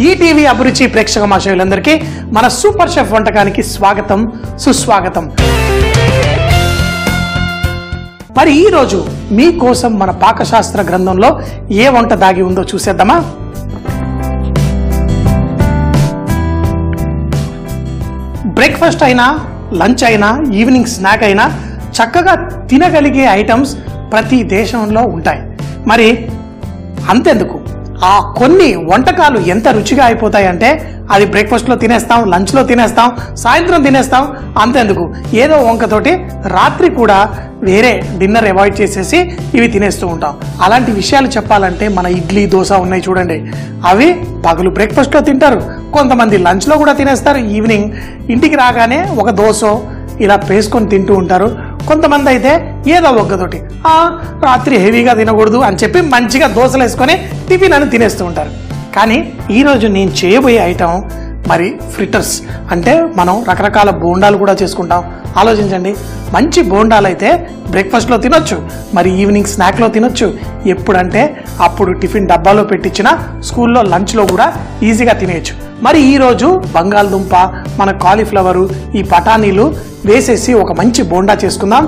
ETV అభిరుచి ప్రేక్షక మాషయులందరికీ మన సూపర్ షెఫ్ వంటకానికి స్వాగతం సుస్వాగతం మరి ఈ రోజు మీకోసం మన పాకశాస్త్ర గ్రంథంలో ఏ వంట దాగి ఉందో చూసేద్దామా బ్రేక్ఫాస్ట్ అయినా లంచ్ అయినా ఈవినింగ్ స్నాక్ అయినా చక్కగా తినగలిగే ఐటమ్స్ ప్రతి దేశంలో ఉంటాయి మరి అంతెందుకు ఆ కొన్ని వంటకాలు ఎంత రుచిగా అయిపోతాయంటే అది బ్రేక్ఫాస్ట్లో తినేస్తాం లంచ్లో తినేస్తాం సాయంత్రం తినేస్తాం అంతెందుకు ఏదో వంకతోటి రాత్రి కూడా వేరే డిన్నర్ అవాయిడ్ చేసేసి ఇవి తినేస్తూ ఉంటాం అలాంటి విషయాలు చెప్పాలంటే మన ఇడ్లీ దోశ ఉన్నాయి చూడండి అవి పగలు బ్రేక్ఫాస్ట్లో తింటారు కొంతమంది లంచ్లో కూడా తినేస్తారు ఈవినింగ్ ఇంటికి రాగానే ఒక దోశ ఇలా వేసుకొని తింటూ ఉంటారు కొంతమంది అయితే ఏదో ఒక్కతోటి "ఆ, రాత్రి హెవీగా తినకూడదు అని చెప్పి మంచిగా దోశలు వేసుకొని టిఫిన్ అని తినేస్తూ ఉంటారు కానీ ఈరోజు నేను చేయబోయే ఐటెం మరి ఫ్రిటర్స్ అంటే మనం రకరకాల బోండాలు కూడా చేసుకుంటాం ఆలోచించండి మంచి బోండాలు అయితే బ్రేక్ఫాస్ట్లో తినొచ్చు మరి ఈవినింగ్ స్నాక్లో తినొచ్చు ఎప్పుడంటే అప్పుడు టిఫిన్ డబ్బాలో పెట్టించిన స్కూల్లో లంచ్లో కూడా ఈజీగా తినేయచ్చు మరి ఈరోజు బంగాళదుంప మన కాలీఫ్లవరు ఈ బఠానీలు వేసేసి ఒక మంచి బోండా చేసుకుందాం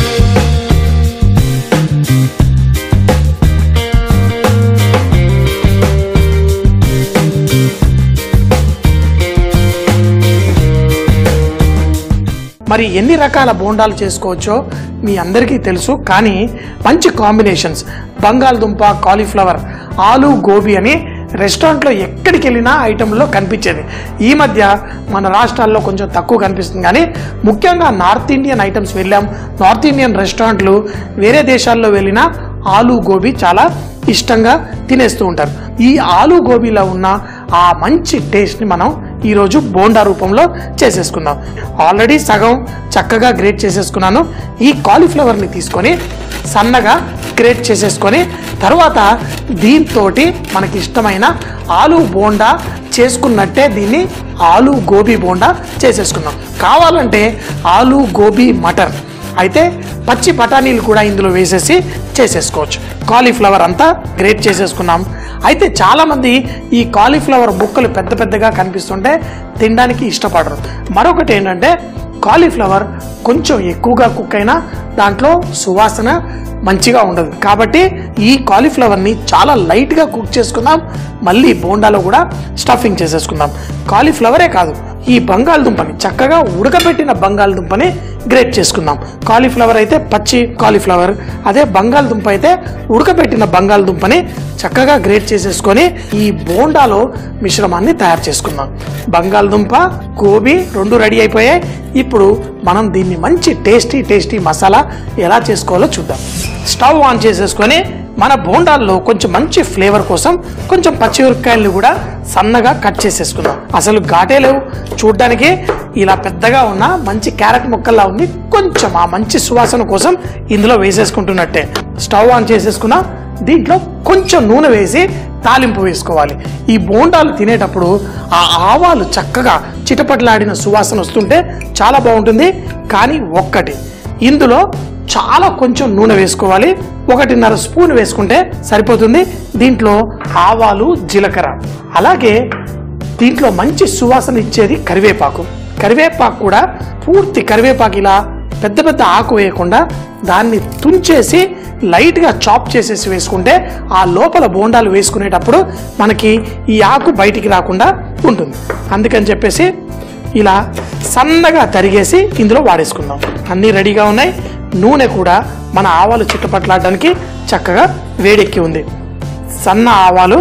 మరి ఎన్ని రకాల బోండాలు చేసుకోవచ్చో మీ అందరికీ తెలుసు కానీ మంచి కాంబినేషన్స్ బంగాళదుంప కాలీఫ్లవర్ ఆలు గోబీ అని రెస్టారెంట్లో ఎక్కడికి వెళ్ళినా ఐటెంలో కనిపించేది ఈ మధ్య మన రాష్ట్రాల్లో కొంచెం తక్కువ కనిపిస్తుంది కానీ ముఖ్యంగా నార్త్ ఇండియన్ ఐటమ్స్ వెళ్ళాం నార్త్ ఇండియన్ రెస్టారెంట్లు వేరే దేశాల్లో వెళ్ళినా ఆలు గోబీ చాలా ఇష్టంగా తినేస్తూ ఉంటారు ఈ ఆలు గోబీలో ఉన్న ఆ మంచి టేస్ట్ని మనం ఈరోజు బోండా రూపంలో చేసేసుకుందాం ఆల్రెడీ సగం చక్కగా గ్రేట్ చేసేసుకున్నాను ఈ కాలీఫ్లవర్ని తీసుకొని సన్నగా గ్రేట్ చేసేసుకొని తర్వాత దీంతో మనకి ఇష్టమైన ఆలు బోండా చేసుకున్నట్టే దీన్ని ఆలు గోబీ బోండా చేసేసుకున్నాం కావాలంటే ఆలు గోబీ మటర్ అయితే పచ్చి బఠానీలు కూడా ఇందులో వేసేసి చేసేసుకోవచ్చు కాలీఫ్లవర్ అంతా గ్రేట్ చేసేసుకున్నాం అయితే చాలామంది ఈ కాలీఫ్లవర్ ముక్కలు పెద్ద పెద్దగా కనిపిస్తుంటే తినడానికి ఇష్టపడరు మరొకటి ఏంటంటే కాలీఫ్లవర్ కొంచెం ఎక్కువగా కుక్ అయినా దాంట్లో సువాసన మంచిగా ఉండదు కాబట్టి ఈ కాలీఫ్లవర్ని చాలా లైట్గా కుక్ చేసుకుందాం మళ్ళీ బోండాలో కూడా స్టఫింగ్ చేసేసుకుందాం కాలీఫ్లవరే కాదు ఈ బంగాళదుంపని చక్కగా ఉడకబెట్టిన బంగాళదుంపని గ్రేట్ చేసుకుందాం కాలీఫ్లవర్ అయితే పచ్చి కాలీఫ్లవర్ అదే బంగాళదుంప అయితే ఉడకబెట్టిన బంగాళదుంపని చక్కగా గ్రేట్ చేసేసుకొని ఈ బోండాలో మిశ్రమాన్ని తయారు చేసుకుందాం బంగాళదుంప గోబీ రెండు రెడీ అయిపోయాయి ఇప్పుడు మనం దీన్ని మంచి టేస్టీ టేస్టీ మసాలా ఎలా చేసుకోవాలో చూద్దాం స్టవ్ ఆన్ చేసేసుకొని మన బోండాల్లో కొంచెం మంచి ఫ్లేవర్ కోసం కొంచెం పచ్చిమిరపకాయలు కూడా సన్నగా కట్ చేసేసుకుందాం అసలు ఘాటే లేవు చూడ్డానికి ఇలా పెద్దగా ఉన్న మంచి క్యారెట్ ముక్కల్లా ఉంది కొంచెం ఆ మంచి సువాసన కోసం ఇందులో వేసేసుకుంటున్నట్టే స్టవ్ ఆన్ చేసేసుకున్నా దీంట్లో కొంచెం నూనె వేసి తాలింపు వేసుకోవాలి ఈ బోండాలు తినేటప్పుడు ఆ ఆవాలు చక్కగా చిటపటలాడిన సువాసన వస్తుంటే చాలా బాగుంటుంది కానీ ఒక్కటి ఇందులో చాలా కొంచెం నూనె వేసుకోవాలి ఒకటిన్నర స్పూన్ వేసుకుంటే సరిపోతుంది దీంట్లో ఆవాలు జీలకర్ర అలాగే దీంట్లో మంచి సువాసన ఇచ్చేది కరివేపాకు కరివేపాకు కూడా పూర్తి కరివేపాకు ఇలా పెద్ద పెద్ద ఆకు వేయకుండా దాన్ని తుంచేసి లైట్గా చాప్ చేసేసి వేసుకుంటే ఆ లోపల బోండాలు వేసుకునేటప్పుడు మనకి ఈ ఆకు బయటికి రాకుండా ఉంటుంది అందుకని చెప్పేసి ఇలా సన్నగా తరిగేసి ఇందులో వాడేసుకుందాం అన్నీ రెడీగా ఉన్నాయి నూనె కూడా మన ఆవాలు చుట్టుపట్లాడడానికి చక్కగా వేడెక్కి ఉంది సన్న ఆవాలు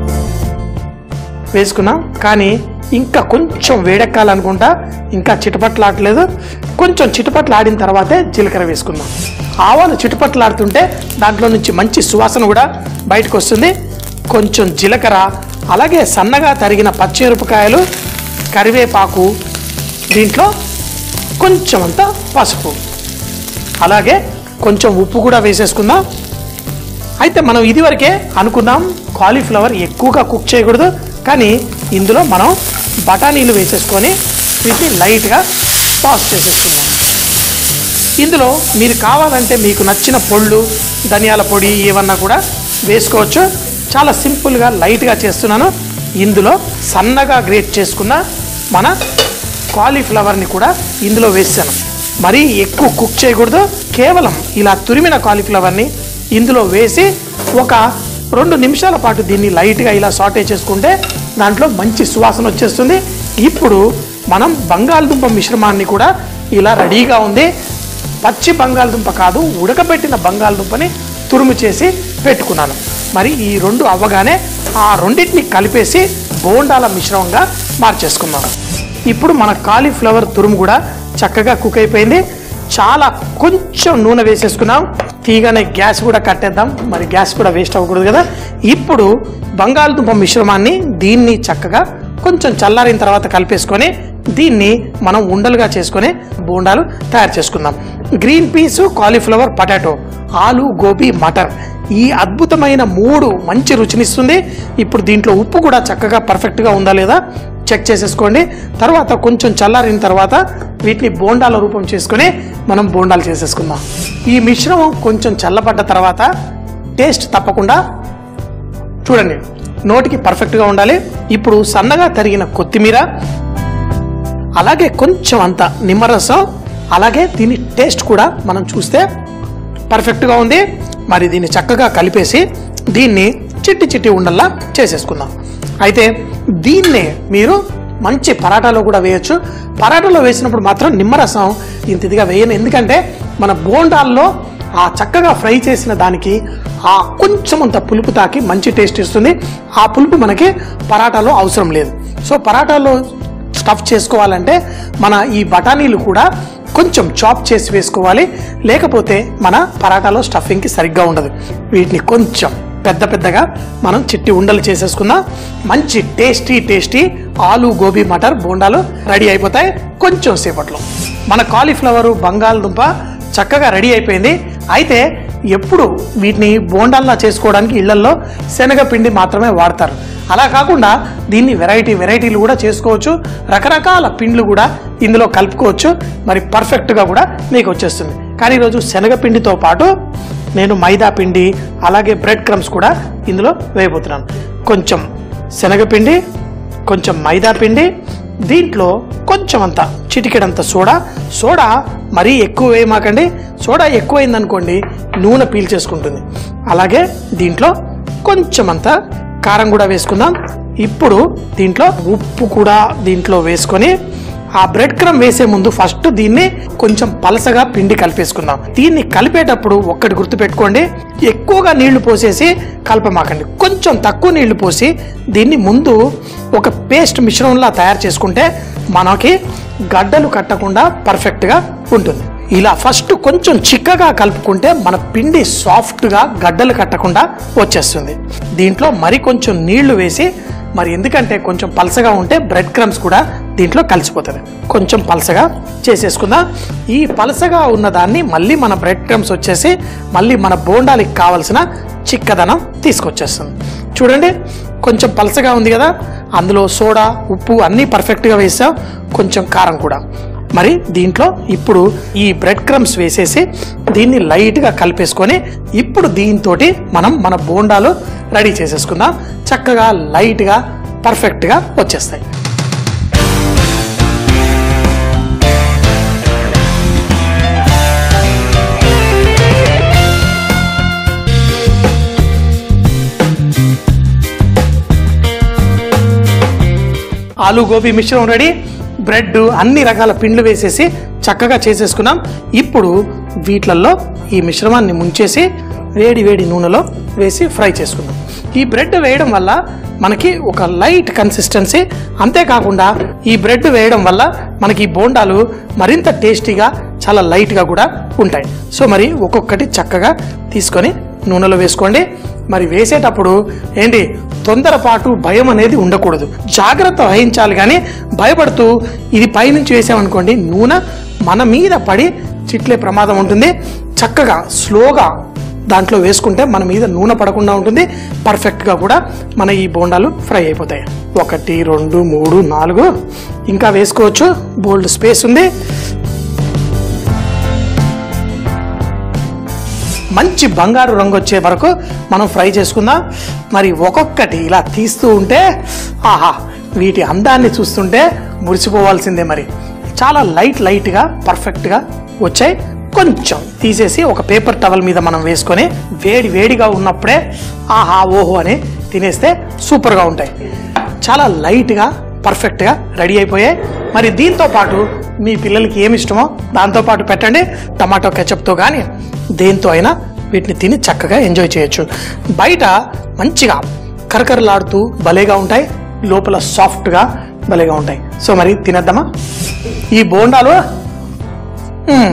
వేసుకున్నాం కానీ ఇంకా కొంచెం వేడెక్కాలనుకుంటా ఇంకా చిటపట్లాడలేదు కొంచెం చిటపట్లాడిన తర్వాతే జీలకర్ర వేసుకుందాం ఆవాలు చిటపట్లాడుతుంటే దాంట్లో నుంచి మంచి సువాసన కూడా బయటకు వస్తుంది కొంచెం జీలకర్ర అలాగే సన్నగా తరిగిన పచ్చిమిరపకాయలు కరివేపాకు దీంట్లో కొంచెం అంత పసుపు అలాగే కొంచెం ఉప్పు కూడా వేసేసుకుందాం అయితే మనం ఇదివరకే అనుకున్నాం కాలీఫ్లవర్ ఎక్కువగా కుక్ చేయకూడదు కానీ ఇందులో మనం బఠానీలు వేసేసుకొని వీటిని లైట్గా టాస్ చేసేసుకుందాం ఇందులో మీరు కావాలంటే మీకు నచ్చిన పొళ్ళు ధనియాల పొడి ఏమన్నా కూడా వేసుకోవచ్చు చాలా సింపుల్గా లైట్గా చేస్తున్నాను ఇందులో సన్నగా గ్రేట్ చేసుకున్న మన కాలీఫ్లవర్ని కూడా ఇందులో వేసాను మరీ ఎక్కువ కుక్ చేయకూడదు కేవలం ఇలా తురిమిన కాలీఫ్లవర్ని ఇందులో వేసి ఒక రెండు నిమిషాల పాటు దీన్ని లైట్గా ఇలా సాటే చేసుకుంటే దాంట్లో మంచి సువాసన వచ్చేస్తుంది ఇప్పుడు మనం బంగాళదుంప మిశ్రమాన్ని కూడా ఇలా రెడీగా ఉంది పచ్చి బంగాళదుంప కాదు ఉడకబెట్టిన బంగాళదుంపని తురుము చేసి పెట్టుకున్నాను మరి ఈ రెండు అవ్వగానే ఆ రెండింటిని కలిపేసి బోండాల మిశ్రమంగా మార్చేసుకున్నాం ఇప్పుడు మన కాలీఫ్లవర్ తురుము కూడా చక్కగా కుక్ అయిపోయింది చాలా కొంచెం నూనె వేసేసుకున్నాం తీగానే గ్యాస్ కూడా కట్టేద్దాం మరి గ్యాస్ కూడా వేస్ట్ అవ్వకూడదు కదా ఇప్పుడు బంగాళదుంప మిశ్రమాన్ని దీన్ని చక్కగా కొంచెం చల్లారిన తర్వాత కలిపేసుకొని దీన్ని మనం ఉండలుగా చేసుకొని బోండాలు తయారు చేసుకుందాం గ్రీన్ పీస్ కాలీఫ్లవర్ పొటాటో ఆలు గోబీ మటర్ ఈ అద్భుతమైన మూడు మంచి రుచినిస్తుంది ఇప్పుడు దీంట్లో ఉప్పు కూడా చక్కగా పర్ఫెక్ట్గా ఉందా లేదా చెక్ చేసేసుకోండి తర్వాత కొంచెం చల్లారిన తర్వాత వీటిని బోండాల రూపం చేసుకొని మనం బోండాలు చేసేసుకుందాం ఈ మిశ్రమం కొంచెం చల్లబడ్డ తర్వాత టేస్ట్ తప్పకుండా చూడండి నోటికి పర్ఫెక్ట్గా ఉండాలి ఇప్పుడు సన్నగా తరిగిన కొత్తిమీర అలాగే కొంచెం అంత నిమ్మరసం అలాగే దీని టేస్ట్ కూడా మనం చూస్తే పర్ఫెక్ట్గా ఉంది మరి దీన్ని చక్కగా కలిపేసి దీన్ని చిట్టి చిట్టి ఉండల్లా చేసేసుకుందాం అయితే దీన్నే మీరు మంచి పరాటాలో కూడా వేయొచ్చు పరాటాలో వేసినప్పుడు మాత్రం నిమ్మరసం ఇంత ఇదిగా వేయను ఎందుకంటే మన బోండాల్లో ఆ చక్కగా ఫ్రై చేసిన దానికి ఆ కొంచెం అంత పులుపు తాకి మంచి టేస్ట్ ఇస్తుంది ఆ పులుపు మనకి పరాటాలో అవసరం లేదు సో పరాటాలో స్టఫ్ చేసుకోవాలంటే మన ఈ బఠానీలు కూడా కొంచెం చాప్ చేసి వేసుకోవాలి లేకపోతే మన పరాటాలో స్టఫింగ్కి సరిగ్గా ఉండదు వీటిని కొంచెం పెద్ద పెద్దగా మనం చిట్టి ఉండలు చేసేసుకుందాం మంచి టేస్టీ టేస్టీ ఆలు గోబీ మటర్ బోండాలు రెడీ అయిపోతాయి కొంచెం సేపట్లో మన కాలీఫ్లవరు బంగాళదుంప చక్కగా రెడీ అయిపోయింది అయితే ఎప్పుడు వీటిని బోండాల్లా చేసుకోవడానికి ఇళ్లల్లో శనగపిండి మాత్రమే వాడతారు అలా కాకుండా దీన్ని వెరైటీ వెరైటీలు కూడా చేసుకోవచ్చు రకరకాల పిండ్లు కూడా ఇందులో కలుపుకోవచ్చు మరి పర్ఫెక్ట్గా కూడా మీకు వచ్చేస్తుంది కానీ ఈరోజు శనగపిండితో పాటు నేను మైదా పిండి అలాగే బ్రెడ్ క్రమ్స్ కూడా ఇందులో వేయబోతున్నాను కొంచెం శనగపిండి కొంచెం మైదా పిండి దీంట్లో కొంచెం అంత చిటికెడంత సోడా సోడా మరీ ఎక్కువ వేయమాకండి సోడా ఎక్కువైందనుకోండి నూనె పీల్చేసుకుంటుంది అలాగే దీంట్లో కొంచెం అంత కారం కూడా వేసుకుందాం ఇప్పుడు దీంట్లో ఉప్పు కూడా దీంట్లో వేసుకొని ఆ బ్రెడ్ క్రమ్ వేసే ముందు ఫస్ట్ దీన్ని కొంచెం పలసగా పిండి కలిపేసుకుందాం దీన్ని కలిపేటప్పుడు ఒక్కటి గుర్తుపెట్టుకోండి ఎక్కువగా నీళ్లు పోసేసి కలపమాకండి కొంచెం తక్కువ నీళ్లు పోసి దీన్ని ముందు ఒక పేస్ట్ మిశ్రమంలా తయారు చేసుకుంటే మనకి గడ్డలు కట్టకుండా పర్ఫెక్ట్గా ఉంటుంది ఇలా ఫస్ట్ కొంచెం చిక్కగా కలుపుకుంటే మన పిండి సాఫ్ట్గా గడ్డలు కట్టకుండా వచ్చేస్తుంది దీంట్లో మరి కొంచెం నీళ్లు వేసి మరి ఎందుకంటే కొంచెం పలసగా ఉంటే బ్రెడ్ క్రమ్స్ కూడా దీంట్లో కలిసిపోతుంది కొంచెం పలసగా చేసేసుకుందాం ఈ పలసగా ఉన్న దాన్ని మళ్ళీ మన బ్రెడ్ క్రమ్స్ వచ్చేసి మళ్ళీ మన బోండాలకి కావలసిన చిక్కదనం తీసుకొచ్చేస్తుంది చూడండి కొంచెం పలసగా ఉంది కదా అందులో సోడా ఉప్పు అన్నీ పర్ఫెక్ట్గా వేసాం కొంచెం కారం కూడా మరి దీంట్లో ఇప్పుడు ఈ బ్రెడ్ క్రమ్స్ వేసేసి దీన్ని లైట్గా కలిపేసుకొని ఇప్పుడు దీంతో మనం మన బోండాలు రెడీ చేసేసుకుందాం చక్కగా లైట్గా పర్ఫెక్ట్గా వచ్చేస్తాయి ఆలు గోబీ మిశ్రమం రెడీ బ్రెడ్ అన్ని రకాల పిండ్లు వేసేసి చక్కగా చేసేసుకున్నాం ఇప్పుడు వీటిలలో ఈ మిశ్రమాన్ని ముంచేసి వేడి వేడి నూనెలో వేసి ఫ్రై చేసుకుందాం ఈ బ్రెడ్ వేయడం వల్ల మనకి ఒక లైట్ కన్సిస్టెన్సీ అంతేకాకుండా ఈ బ్రెడ్ వేయడం వల్ల మనకి ఈ బోండాలు మరింత టేస్టీగా చాలా లైట్గా కూడా ఉంటాయి సో మరి ఒక్కొక్కటి చక్కగా తీసుకొని నూనెలో వేసుకోండి మరి వేసేటప్పుడు ఏంటి తొందరపాటు భయం అనేది ఉండకూడదు జాగ్రత్త వహించాలి కానీ భయపడుతూ ఇది పైనుంచి వేసామనుకోండి నూనె మన మీద పడి చిట్లే ప్రమాదం ఉంటుంది చక్కగా స్లోగా దాంట్లో వేసుకుంటే మన మీద నూనె పడకుండా ఉంటుంది పర్ఫెక్ట్గా కూడా మన ఈ బోండాలు ఫ్రై అయిపోతాయి ఒకటి రెండు మూడు నాలుగు ఇంకా వేసుకోవచ్చు బోల్డ్ స్పేస్ ఉంది మంచి బంగారు రంగు వచ్చే వరకు మనం ఫ్రై చేసుకుందాం మరి ఒక్కొక్కటి ఇలా తీస్తూ ఉంటే ఆహా వీటి అందాన్ని చూస్తుంటే మురిసిపోవాల్సిందే మరి చాలా లైట్ లైట్గా పర్ఫెక్ట్గా వచ్చాయి కొంచెం తీసేసి ఒక పేపర్ టవల్ మీద మనం వేసుకొని వేడి వేడిగా ఉన్నప్పుడే ఆహా ఓహో అని తినేస్తే సూపర్గా ఉంటాయి చాలా లైట్గా పర్ఫెక్ట్గా రెడీ అయిపోయాయి మరి దీంతో పాటు మీ పిల్లలకి ఏమి ఇష్టమో దాంతో పాటు పెట్టండి టమాటో కెచప్తో కానీ దేంతో అయినా వీటిని తిని చక్కగా ఎంజాయ్ చేయొచ్చు బయట మంచిగా కరకరలాడుతూ భలేగా ఉంటాయి లోపల సాఫ్ట్గా భలేగా ఉంటాయి సో మరి తినేద్దామా ఈ బోండాలు మ్మ్.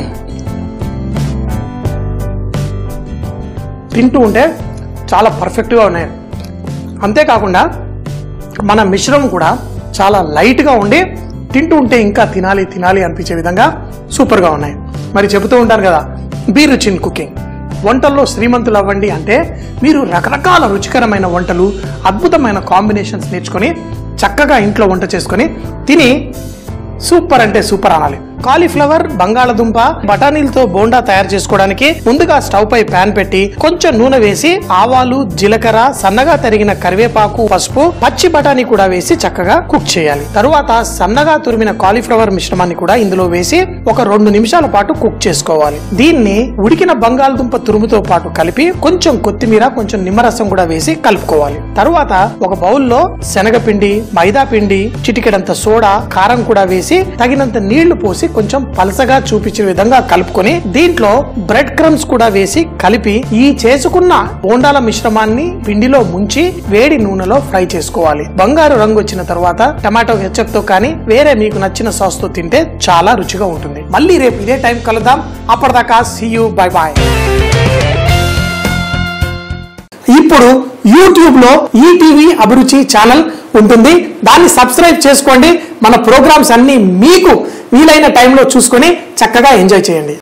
తింటూ ఉంటే చాలా పర్ఫెక్ట్గా ఉన్నాయి అంతేకాకుండా మన మిశ్రమం కూడా చాలా లైట్గా ఉండి తింటూ ఉంటే ఇంకా తినాలి తినాలి అనిపించే విధంగా సూపర్గా ఉన్నాయి మరి చెబుతూ ఉంటారు కదా బీ రిచ్ ఇన్ కుకింగ్ వంటల్లో శ్రీమంతులు అవ్వండి అంటే మీరు రకరకాల రుచికరమైన వంటలు అద్భుతమైన కాంబినేషన్స్ నేర్చుకొని చక్కగా ఇంట్లో వంట చేసుకొని తిని సూపర్ అంటే సూపర్ అనాలి కాలీఫ్లవర్ బంగాళదుంప బఠానీలతో బోండా తయారు చేసుకోవడానికి ముందుగా స్టవ్ పై ప్యాన్ పెట్టి కొంచెం నూనె వేసి ఆవాలు జీలకర్ర సన్నగా తరిగిన కరివేపాకు పసుపు పచ్చి బఠానీ కూడా వేసి చక్కగా కుక్ చేయాలి తరువాత సన్నగా తురిమిన కాలీఫ్లవర్ మిశ్రమాన్ని కూడా ఇందులో వేసి ఒక రెండు నిమిషాల పాటు కుక్ చేసుకోవాలి దీన్ని ఉడికిన బంగాళదుంప తురుముతో పాటు కలిపి కొంచెం కొత్తిమీర కొంచెం నిమ్మరసం కూడా వేసి కలుపుకోవాలి తరువాత ఒక బౌల్లో శనగపిండి మైదా పిండి చిటికెడంత సోడా కారం కూడా వేసి తగినంత నీళ్లు పోసి కొంచెం పలసగా చూపించే విధంగా కలుపుకొని దీంట్లో బ్రెడ్ క్రమ్స్ కూడా వేసి కలిపి ఈ చేసుకున్న బోండాల మిశ్రమాన్ని పిండిలో ముంచి వేడి నూనెలో ఫ్రై చేసుకోవాలి బంగారు రంగు వచ్చిన తర్వాత టమాటో హెచ్చప్ తో కానీ వేరే మీకు నచ్చిన సాస్ తో తింటే చాలా రుచిగా ఉంటుంది మళ్ళీ రేపు ఇదే టైం కలుద్దాం అప్పటిదాకా సీ యూ బై బాయ్ ఇప్పుడు యూట్యూబ్ లో ఈటీవీ అభిరుచి ఛానల్ ఉంటుంది దాన్ని సబ్స్క్రైబ్ చేసుకోండి మన ప్రోగ్రామ్స్ అన్ని మీకు వీలైన టైంలో చూసుకొని చక్కగా ఎంజాయ్ చేయండి